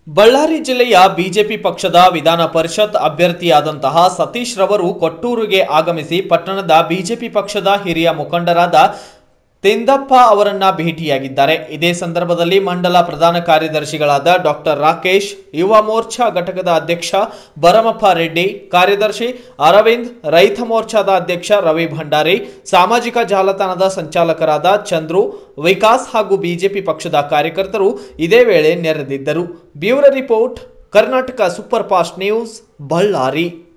ಬಳ್ಳಾರಿ ಜಿಲ್ಲೆಯ ಬಿಜೆಪಿ ಪಕ್ಷದ ವಿಧಾನ ಪರಿಷತ್ ಅಭ್ಯರ್ಥಿಯಾದಂತಹ ಸತೀಶ್ ರವರು ಕೊಟ್ಟೂರಿಗೆ ಆಗಮಿಸಿ ಪಟ್ಟಣದ ಬಿಜೆಪಿ ಪಕ್ಷದ ಹಿರಿಯ ಮುಖಂಡರಾದ ತೆಂದಪ್ಪ ಅವರನ್ನ ಭೇಟಿಯಾಗಿದ್ದಾರೆ ಇದೇ ಸಂದರ್ಭದಲ್ಲಿ ಮಂಡಲ ಪ್ರಧಾನ ಕಾರ್ಯದರ್ಶಿಗಳಾದ ಡಾಕ್ಟರ್ ರಾಕೇಶ್ ಯುವ ಮೋರ್ಚಾ ಘಟಕದ ಅಧ್ಯಕ್ಷ ಭರಮಪ್ಪ ರೆಡ್ಡಿ ಕಾರ್ಯದರ್ಶಿ ಅರವಿಂದ್ ರೈತ ಮೋರ್ಚಾದ ಅಧ್ಯಕ್ಷ ರವಿ ಭಂಡಾರಿ ಸಾಮಾಜಿಕ ಜಾಲತಾಣದ ಸಂಚಾಲಕರಾದ ಚಂದ್ರು ವಿಕಾಸ್ ಹಾಗೂ ಬಿಜೆಪಿ ಪಕ್ಷದ ಕಾರ್ಯಕರ್ತರು ಇದೇ ವೇಳೆ ನೆರೆದಿದ್ದರು bureau report Karnataka super fast news Ballari